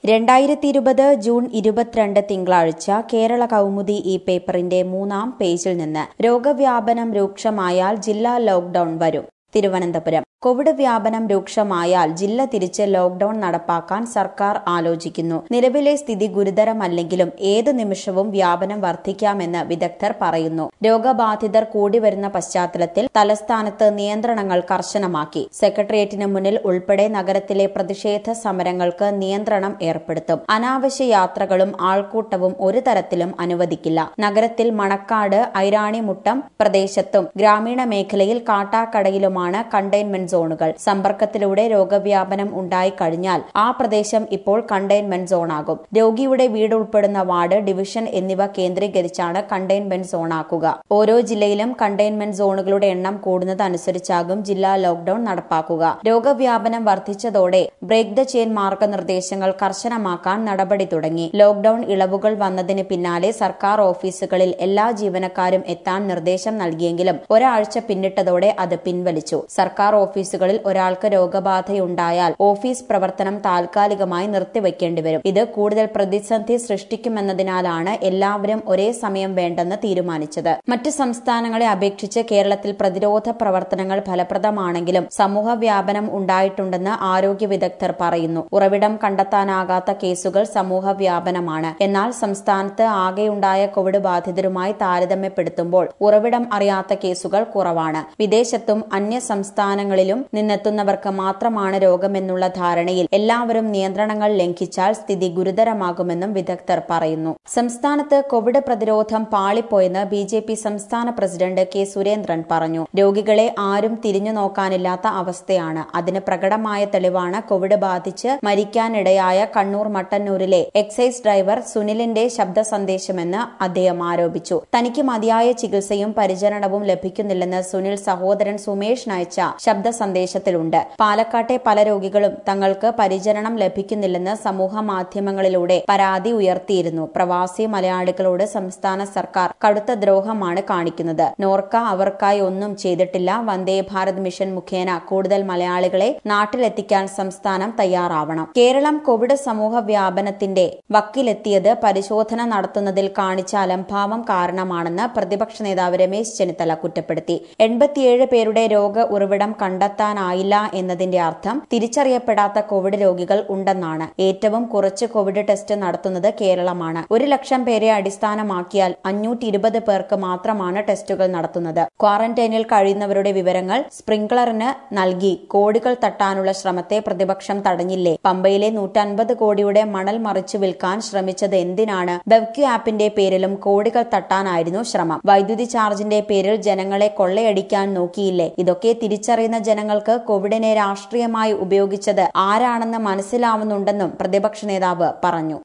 രണ്ടായിരത്തി ഇരുപത് ജൂൺ ഇരുപത്തിരണ്ട് തിങ്കളാഴ്ച കേരള കൗമുദി ഈ പേപ്പറിന്റെ മൂന്നാം പേജിൽ നിന്ന് രോഗവ്യാപനം രൂക്ഷമായാൽ ജില്ലാ ലോക്ഡൌൺ വരും തിരുവനന്തപുരം കോവിഡ് വ്യാപനം രൂക്ഷമായാൽ ജില്ല തിരിച്ച് ലോക്ഡൌൺ നടപ്പാക്കാൻ സർക്കാർ ആലോചിക്കുന്നു നിലവിലെ സ്ഥിതി ഗുരുതരമല്ലെങ്കിലും ഏത് നിമിഷവും വ്യാപനം വർദ്ധിക്കാമെന്ന് വിദഗ്ധർ പറയുന്നു രോഗബാധിതർ കൂടി വരുന്ന പശ്ചാത്തലത്തിൽ തലസ്ഥാനത്ത് നിയന്ത്രണങ്ങൾ കർശനമാക്കി സെക്രട്ടേറിയറ്റിന് മുന്നിൽ ഉൾപ്പെടെ നഗരത്തിലെ പ്രതിഷേധ സമരങ്ങൾക്ക് നിയന്ത്രണം ഏർപ്പെടുത്തും അനാവശ്യ യാത്രകളും ആൾക്കൂട്ടവും ഒരു തരത്തിലും അനുവദിക്കില്ല നഗരത്തിൽ മണക്കാട് ഐരാണിമുട്ടം പ്രദേശത്തും ഗ്രാമീണ മേഖലയിൽ കാട്ടാക്കടയിലുമാണ് കണ്ടെയ്ൻമെന്റ് സോണുകൾ സമ്പർക്കത്തിലൂടെ രോഗവ്യാപനം ഉണ്ടായിക്കഴിഞ്ഞാൽ ആ പ്രദേശം ഇപ്പോൾ കണ്ടെയ്ൻമെന്റ് സോണാകും രോഗിയുടെ വീട് ഉൾപ്പെടുന്ന വാർഡ് ഡിവിഷൻ എന്നിവ കേന്ദ്രീകരിച്ചാണ് കണ്ടെയ്ൻമെന്റ് സോണാക്കുക ഓരോ ജില്ലയിലും കണ്ടെയ്ൻമെന്റ് സോണുകളുടെ എണ്ണം കൂടുന്നതനുസരിച്ചാകും ജില്ലാ ലോക്ഡൌൺ നടപ്പാക്കുക രോഗവ്യാപനം വർദ്ധിച്ചതോടെ ബ്രേക്ക് ദ ചെയിൻ മാർഗനിർദ്ദേശങ്ങൾ കർശനമാക്കാൻ നടപടി തുടങ്ങി ലോക്ഡൌൺ ഇളവുകൾ വന്നതിന് പിന്നാലെ സർക്കാർ ഓഫീസുകളിൽ എല്ലാ ജീവനക്കാരും എത്താൻ നിർദ്ദേശം നൽകിയെങ്കിലും ഒരാഴ്ച പിന്നിട്ടതോടെ അത് പിൻവലിച്ചു സർക്കാർ ഓഫീസുകളിൽ ഒരാൾക്ക് രോഗബാധയുണ്ടായാൽ ഓഫീസ് പ്രവർത്തനം താൽക്കാലികമായി നിർത്തിവെക്കേണ്ടി വരും ഇത് കൂടുതൽ പ്രതിസന്ധി സൃഷ്ടിക്കുമെന്നതിനാലാണ് എല്ലാവരും ഒരേ സമയം വേണ്ടെന്ന് തീരുമാനിച്ചത് മറ്റ് സംസ്ഥാനങ്ങളെ അപേക്ഷിച്ച് കേരളത്തിൽ പ്രതിരോധ പ്രവർത്തനങ്ങൾ ഫലപ്രദമാണെങ്കിലും സമൂഹ വ്യാപനം ഉണ്ടായിട്ടുണ്ടെന്ന് ആരോഗ്യ വിദഗ്ധർ പറയുന്നു ഉറവിടം കണ്ടെത്താനാകാത്ത കേസുകൾ സമൂഹ വ്യാപനമാണ് എന്നാൽ സംസ്ഥാനത്ത് ആകെയുണ്ടായ കോവിഡ് ബാധിതരുമായി താരതമ്യപ്പെടുത്തുമ്പോൾ ഉറവിടം അറിയാത്ത കേസുകൾ കുറവാണ് വിദേശത്തും അന്യ സംസ്ഥാനങ്ങളിലും നിന്നെത്തുന്നവർക്ക് മാത്രമാണ് രോഗമെന്നുള്ള ധാരണയിൽ എല്ലാവരും നിയന്ത്രണങ്ങൾ ലംഘിച്ചാൽ സ്ഥിതി ഗുരുതരമാകുമെന്നും വിദഗ്ധർ പറയുന്നു സംസ്ഥാനത്ത് കോവിഡ് പ്രതിരോധം പാളിപ്പോയെന്ന് ബി ജെ പി സംസ്ഥാന പ്രസിഡന്റ് കെ സുരേന്ദ്രൻ പറഞ്ഞു രോഗികളെ ആരും തിരിഞ്ഞു നോക്കാനില്ലാത്ത അവസ്ഥയാണ് അതിന് പ്രകടമായ തെളിവാണ് കോവിഡ് ബാധിച്ച് മരിക്കാനിടയായ കണ്ണൂർ മട്ടന്നൂരിലെ എക്സൈസ് ഡ്രൈവർ സുനിലിന്റെ ശബ്ദ സന്ദേശമെന്ന് അദ്ദേഹം ആരോപിച്ചു തനിക്ക് മതിയായ ചികിത്സയും പരിചരണവും ലഭിക്കുന്നില്ലെന്ന് സുനിൽ സഹോദരൻ സുമേഷ് അയച്ച ശബ്ദ സന്ദേശത്തിലുണ്ട് പാലക്കാട്ടെ പല രോഗികളും തങ്ങൾക്ക് പരിചരണം ലഭിക്കുന്നില്ലെന്ന് സമൂഹ മാധ്യമങ്ങളിലൂടെ പരാതി ഉയർത്തിയിരുന്നു പ്രവാസി മലയാളികളോട് സംസ്ഥാന സർക്കാർ കടുത്ത ദ്രോഹമാണ് കാണിക്കുന്നത് നോർക്ക അവർക്കായി ഒന്നും ചെയ്തിട്ടില്ല വന്ദേ ഭാരത് മിഷൻ മുഖേന കൂടുതൽ മലയാളികളെ നാട്ടിലെത്തിക്കാൻ സംസ്ഥാനം തയ്യാറാവണം കേരളം കോവിഡ് സമൂഹ വ്യാപനത്തിന്റെ വക്കിലെത്തിയത് പരിശോധന നടത്തുന്നതിൽ കാണിച്ച അലംഭാവം കാരണമാണെന്ന് പ്രതിപക്ഷ നേതാവ് രമേശ് ചെന്നിത്തല കുറ്റപ്പെടുത്തി എൺപത്തിയേഴ് പേരുടെ രോഗ ഉറവിടം കണ്ടെത്താനായില്ല എന്നതിന്റെ അർത്ഥം തിരിച്ചറിയപ്പെടാത്ത കോവിഡ് രോഗികൾ ഉണ്ടെന്നാണ് ഏറ്റവും കുറച്ച് കോവിഡ് ടെസ്റ്റ് നടത്തുന്നത് കേരളമാണ് ഒരു ലക്ഷം പേരെ അടിസ്ഥാനമാക്കിയാൽ അഞ്ഞൂറ്റി ഇരുപത് പേർക്ക് മാത്രമാണ് ടെസ്റ്റുകൾ നടത്തുന്നത് ക്വാറന്റൈനിൽ കഴിയുന്നവരുടെ വിവരങ്ങൾ സ്പ്രിംഗ്ലറിന് നൽകി കോടികൾ തട്ടാനുള്ള ശ്രമത്തെ പ്രതിപക്ഷം തടഞ്ഞില്ലേ പമ്പയിലെ നൂറ്റൻപത് കോടിയുടെ മണൽ മറിച്ചു വിൽക്കാൻ ശ്രമിച്ചത് എന്തിനാണ് ബെവ്ക്യു ആപ്പിന്റെ പേരിലും കോടികൾ തട്ടാനായിരുന്നു ശ്രമം വൈദ്യുതി ചാർജിന്റെ പേരിൽ ജനങ്ങളെ കൊള്ളയടിക്കാൻ നോക്കിയില്ലേ ഇതൊക്കെ തിരിച്ചറിയുന്ന ജനങ്ങൾക്ക് കോവിഡിനെ രാഷ്ട്രീയമായി ഉപയോഗിച്ചത് ആരാണെന്ന് മനസ്സിലാവുന്നുണ്ടെന്നും പ്രതിപക്ഷ നേതാവ് പറഞ്ഞു